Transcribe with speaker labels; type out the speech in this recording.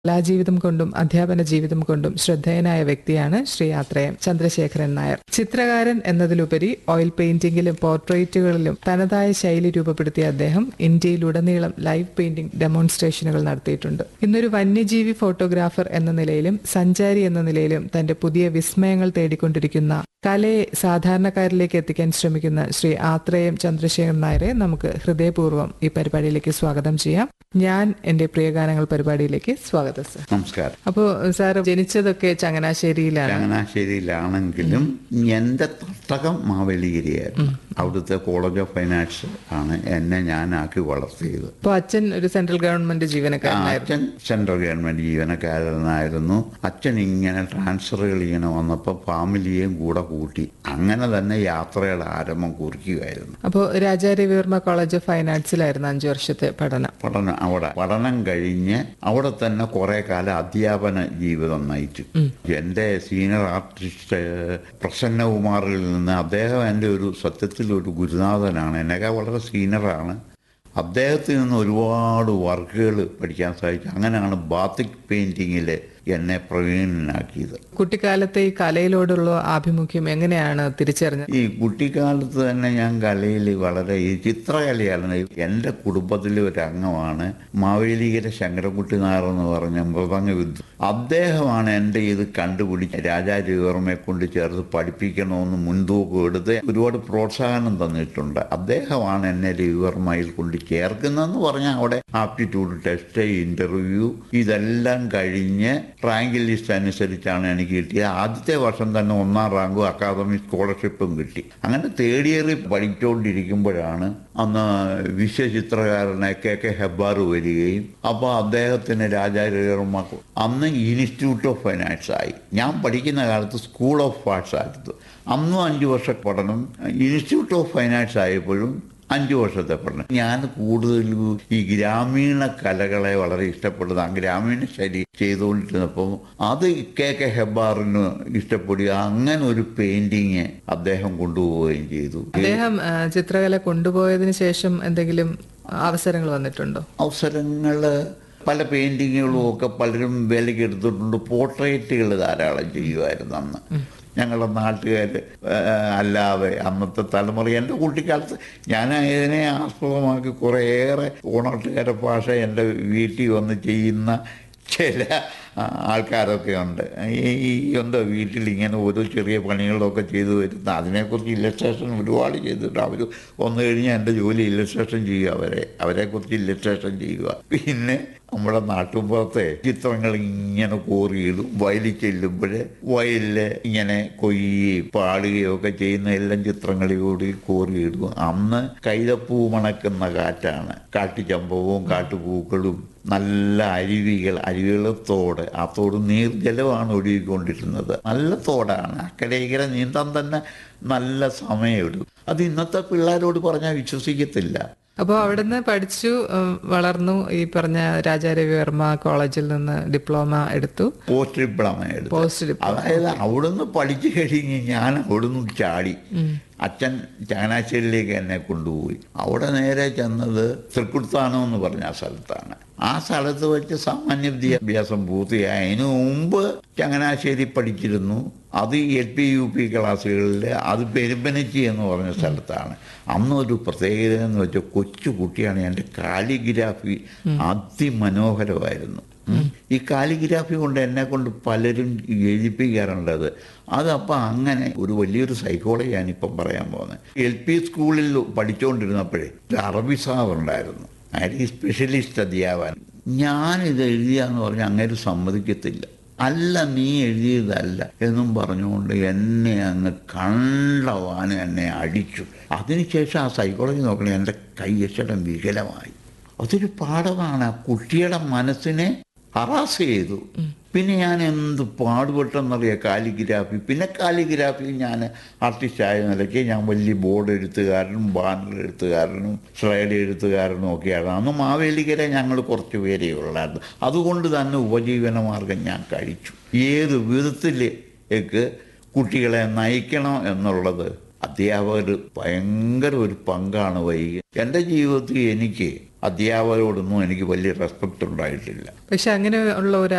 Speaker 1: കലാജീവിതം കൊണ്ടും അധ്യാപന ജീവിതം കൊണ്ടും ശ്രദ്ധേയനായ വ്യക്തിയാണ് ശ്രീ ആത്രേയം ചന്ദ്രശേഖരൻ നായർ ചിത്രകാരൻ എന്നതിലുപരി ഓയിൽ പെയിന്റിംഗിലും പോർട്രേറ്റുകളിലും തനതായ ശൈലി രൂപപ്പെടുത്തിയ അദ്ദേഹം ഇന്ത്യയിലുടനീളം ലൈവ് പെയിന്റിംഗ് ഡെമോൺസ്ട്രേഷനുകൾ നടത്തിയിട്ടുണ്ട് ഇന്നൊരു വന്യജീവി ഫോട്ടോഗ്രാഫർ എന്ന നിലയിലും സഞ്ചാരി എന്ന നിലയിലും തന്റെ പുതിയ വിസ്മയങ്ങൾ തേടിക്കൊണ്ടിരിക്കുന്ന കലയെ സാധാരണക്കാരിലേക്ക് എത്തിക്കാൻ ശ്രമിക്കുന്ന ശ്രീ ആത്രേയം ചന്ദ്രശേഖരൻ നായരെ നമുക്ക് ഹൃദയപൂർവ്വം ഈ പരിപാടിയിലേക്ക് സ്വാഗതം ചെയ്യാം ഞാൻ എന്റെ പ്രിയഗാനങ്ങൾ പരിപാടിയിലേക്ക് സ്വാഗതം സർ
Speaker 2: നമസ്കാരം
Speaker 1: അപ്പോ സാർ ജനിച്ചതൊക്കെ ചങ്ങനാശ്ശേരിയിലാണ്
Speaker 2: ചങ്ങനാശ്ശേരിയിലാണെങ്കിലും എന്റെ തട്ടകം മാവേലിഗിരിയായിരുന്നു അവിടുത്തെ കോളേജ് ഓഫ് ഫൈൻ ആർട്സ് ആണ് എന്നെ ഞാനാക്കി വളർത്തിയത്
Speaker 1: അപ്പൊ അച്ഛൻ ഒരു സെൻട്രൽ ഗവൺമെന്റ്
Speaker 2: ആ,
Speaker 1: ജീവനക്കാരനായിരുന്നു
Speaker 2: അച്ഛൻ സെൻട്രൽ ഗവൺമെന്റ് ജീവനക്കാരനായിരുന്നു അച്ഛൻ ഇങ്ങനെ ട്രാൻസ്ഫറുകൾ ഇങ്ങനെ വന്നപ്പോൾ ഫാമിലിയെയും കൂടെ കൂട്ടി അങ്ങനെ തന്നെ യാത്രയുടെ ആരംഭം കുറിക്കുകയായിരുന്നു
Speaker 1: അപ്പോ രാജാരവിവർമ്മ കോളേജ് ഓഫ് ഫൈൻ ആർട്സിലായിരുന്നു അഞ്ചു വർഷത്തെ പഠനം
Speaker 2: പഠനം അവിടെ പഠനം കഴിഞ്ഞ് അവിടെ തന്നെ കുറെ കാലം അധ്യാപന ജീവിതം നയിച്ചു എന്റെ സീനിയർ ആർട്ടിസ്റ്റ് പ്രസന്നകുമാറിൽ നിന്ന് അദ്ദേഹം എൻ്റെ ഒരു സത്യത്തിൽ ഒരു ഗുരുനാഥനാണ് എന്നൊക്കെ വളരെ സീനിയറാണ് അദ്ദേഹത്തിൽ നിന്ന് ഒരുപാട് വർക്കുകൾ പഠിക്കാൻ സാധിച്ചു അങ്ങനെയാണ് ബാത്തിക് പെയിന്റിങ്ങിൽ എന്നെ പ്രവീണനാക്കിയത്
Speaker 1: കുട്ടിക്കാലത്തെ ഈ കലയിലോടുള്ള ആഭിമുഖ്യം എങ്ങനെയാണ് തിരിച്ചറിഞ്ഞത്
Speaker 2: ഈ കുട്ടിക്കാലത്ത് തന്നെ ഞാൻ കലയിൽ വളരെ ഈ ചിത്രകലയാണ് എൻ്റെ കുടുംബത്തിലെ ഒരു അംഗമാണ് മാവേലിക്കര ശങ്കരൻകുട്ടി നായർ എന്ന് പറഞ്ഞ മൃദംഗ വിദ്വ അദ്ദേഹമാണ് എൻ്റെ ഇത് കണ്ടുപിടിച്ച് രാജാരവിവർമ്മയെ കൊണ്ട് ചേർത്ത് പഠിപ്പിക്കണമെന്ന് മുൻതൂക്കം എടുത്ത് ഒരുപാട് പ്രോത്സാഹനം തന്നിട്ടുണ്ട് അദ്ദേഹമാണ് എന്നെ രവിവർമ്മയിൽ കൊണ്ട് ചേർക്കുന്നതെന്ന് പറഞ്ഞാൽ അവിടെ ആപ്റ്റിറ്റ്യൂഡ് ടെസ്റ്റ് ഇന്റർവ്യൂ ഇതെല്ലാം കഴിഞ്ഞ് റാങ്ക് ലിസ്റ്റ് അനുസരിച്ചാണ് എനിക്ക് കിട്ടിയത് ആദ്യത്തെ വർഷം തന്നെ ഒന്നാം റാങ്കും അക്കാദമി സ്കോളർഷിപ്പും കിട്ടി അങ്ങനെ തേർഡ് ഇയറിൽ പഠിച്ചുകൊണ്ടിരിക്കുമ്പോഴാണ് അന്ന് വിശ്വചിത്രകാരനെ കെ കെ ഹെബ്ബാർ വരികയും അപ്പോൾ അദ്ദേഹത്തിന് രാജാരവിവർമ്മ അന്ന് ഇൻസ്റ്റിറ്റ്യൂട്ട് ഓഫ് ഫൈൻ ആർട്സ് ആയി ഞാൻ പഠിക്കുന്ന കാലത്ത് സ്കൂൾ ഓഫ് ആർട്സ് ആയിരുന്നു അന്നും അഞ്ച് വർഷ പഠനം ഇൻസ്റ്റിറ്റ്യൂട്ട് ഓഫ് ഫൈൻ ആർട്സ് ആയപ്പോഴും അഞ്ചു വർഷത്തെ പഠനം ഞാൻ കൂടുതലും ഈ ഗ്രാമീണ കലകളെ വളരെ ഇഷ്ടപ്പെട്ടത് ആ ഗ്രാമീണ ശൈലി ചെയ്തുകൊണ്ടിരുന്നപ്പോൾ അത് കെ കെ ഹെബ്ബാറിന് ഇഷ്ടപ്പെടുക അങ്ങനെ ഒരു പെയിന്റിങ് അദ്ദേഹം കൊണ്ടുപോവുകയും ചെയ്തു
Speaker 1: അദ്ദേഹം ആ, ചിത്രകല കൊണ്ടുപോയതിനു ശേഷം എന്തെങ്കിലും അവസരങ്ങൾ വന്നിട്ടുണ്ടോ
Speaker 2: അവസരങ്ങൾ പല പെയിന്റിങ്ങുകളും ഒക്കെ പലരും വിലയ്ക്ക് എടുത്തിട്ടുണ്ട് പോർട്രേറ്റുകൾ ധാരാളം ചെയ്യുമായിരുന്നു അന്ന് ഞങ്ങളുടെ നാട്ടുകാർ അല്ലാതെ അന്നത്തെ തലമുറ എൻ്റെ കുട്ടിക്കാലത്ത് ഞാൻ ഇതിനെ ആസ്പദമാക്കി കുറേയേറെ ഓണട്ടുകാരുടെ ഭാഷ എൻ്റെ വീട്ടിൽ വന്ന് ചെയ്യുന്ന ചില ആ, ആൾക്കാരൊക്കെ ഉണ്ട് ഈ ഈ എന്തോ വീട്ടിൽ ഇങ്ങനെ ഓരോ ചെറിയ പണികളൊക്കെ ചെയ്തു വരുന്ന അതിനെക്കുറിച്ച് ഇല്ലസ്ട്രേഷൻ ഒരുപാട് ചെയ്തിട്ട് അവർ വന്നു കഴിഞ്ഞാൽ എൻ്റെ ജോലി ഇല്ലസ്ട്രേഷൻ ചെയ്യുക അവരെ അവരെക്കുറിച്ച് ഇല്ലസ്ട്രേഷൻ ചെയ്യുക പിന്നെ നമ്മുടെ നാട്ടുമ്പുറത്തെ ചിത്രങ്ങൾ ഇങ്ങനെ കോറിയിടും വയലിൽ ചെല്ലുമ്പോൾ വയലിൽ ഇങ്ങനെ കൊയ്യുകയും പാടുകയും ഒക്കെ ചെയ്യുന്ന എല്ലാം ചിത്രങ്ങളിലൂടെ കോറിയിടും അന്ന് കൈതപ്പൂ മണക്കുന്ന കാറ്റാണ് കാട്ടുചമ്പവും കാട്ടുപൂക്കളും നല്ല അരുവികൾ അരുവികളെ തോട് ആ തോട് നീർജലമാണ് ഒഴുകിക്കൊണ്ടിരുന്നത് നല്ല തോടാണ് അക്കരെ ഇക്കരെ നീന്താൻ തന്നെ നല്ല സമയമെടുക്കും അത് ഇന്നത്തെ പിള്ളേരോട് പറഞ്ഞാൽ വിശ്വസിക്കത്തില്ല
Speaker 1: അപ്പോൾ അവിടുന്ന് പഠിച്ചു ഉം, വളർന്നു ഈ പറഞ്ഞ രാജാരവിവർമ്മ കോളേജിൽ നിന്ന് ഡിപ്ലോമ എടുത്തു
Speaker 2: പോസ്റ്റ് ഡിപ്ലോമ എടുത്തു
Speaker 1: പോസ്റ്റ് ഡിപ്ലോമ
Speaker 2: അതായത് അവിടുന്ന് പഠിച്ചു കഴിഞ്ഞ് ഞാൻ അവിടുന്ന് ചാടി അച്ഛൻ ചങ്ങനാശ്ശേരിയിലേക്ക് എന്നെ കൊണ്ടുപോയി അവിടെ നേരെ ചെന്നത് തൃക്കുടുത്താനം എന്ന് പറഞ്ഞ ആ സ്ഥലത്താണ് ആ സ്ഥലത്ത് വെച്ച് സാമാന്യ വിദ്യാഭ്യാസം പൂർത്തിയായി അതിനു മുമ്പ് ചങ്ങനാശ്ശേരി പഠിച്ചിരുന്നു അത് എൽ പി യു പി ക്ലാസ്സുകളിൽ അത് പെരുമ്പനച്ചി എന്ന് പറഞ്ഞ സ്ഥലത്താണ് അന്നൊരു പ്രത്യേകത എന്ന് വെച്ചാൽ കൊച്ചു കുട്ടിയാണ് എൻ്റെ കാലിഗ്രാഫി അതിമനോഹരമായിരുന്നു ഉം. ഈ കാലിഗ്രാഫി കൊണ്ട് എന്നെ കൊണ്ട് പലരും എഴുതിപ്പിക്കാറുണ്ടത് അതപ്പോൾ അങ്ങനെ ഒരു വലിയൊരു സൈക്കോളജി ഞാനിപ്പം പറയാൻ പോകുന്നത് എൽ പി സ്കൂളിൽ പഠിച്ചുകൊണ്ടിരുന്നപ്പോഴേ ഒരു അറബി സാർ ഉണ്ടായിരുന്നു അയാൾ ഈ സ്പെഷ്യലിസ്റ്റ് അധ്യാപകൻ ഞാനിത് എഴുതിയാന്ന് പറഞ്ഞാൽ അങ്ങനെ സമ്മതിക്കത്തില്ല അല്ല നീ എഴുതിയതല്ല എന്നും പറഞ്ഞുകൊണ്ട് എന്നെ അങ്ങ് കണ്ടവാനും എന്നെ അടിച്ചു അതിനുശേഷം ആ സൈക്കോളജി നോക്കണേ എൻ്റെ കൈയച്ചടം വികലമായി അതൊരു പാഠമാണ് ആ കുട്ടിയുടെ മനസ്സിനെ ഹറാസ് ചെയ്തു പിന്നെ ഞാൻ എന്ത് പാടുപെട്ടെന്നറിയാം കാലിഗ്രാഫി പിന്നെ കാലിഗ്രാഫി ഞാൻ ആർട്ടിസ്റ്റ് ആയ നിലയ്ക്ക് ഞാൻ വലിയ ബോർഡ് എഴുത്തുകാരനും ബാനർ എഴുത്തുകാരനും സ്ലൈഡ് എഴുത്തുകാരനും ഒക്കെയാണ് അന്ന് മാവേലിക്കര ഞങ്ങൾ കുറച്ച് പേരേ ഉള്ളായിരുന്നു അതുകൊണ്ട് തന്നെ ഉപജീവന മാർഗം ഞാൻ കഴിച്ചു ഏത് വിധത്തിലേക്ക് കുട്ടികളെ നയിക്കണം എന്നുള്ളത് അധ്യാപകർ ഭയങ്കര ഒരു പങ്കാണ് വൈകി എൻ്റെ ജീവിതത്തിൽ എനിക്ക് അധ്യാപകരോടൊന്നും എനിക്ക് വലിയ റെസ്പെക്റ്റ് ഉണ്ടായിട്ടില്ല
Speaker 1: പക്ഷെ അങ്ങനെ ഉള്ള ഒരു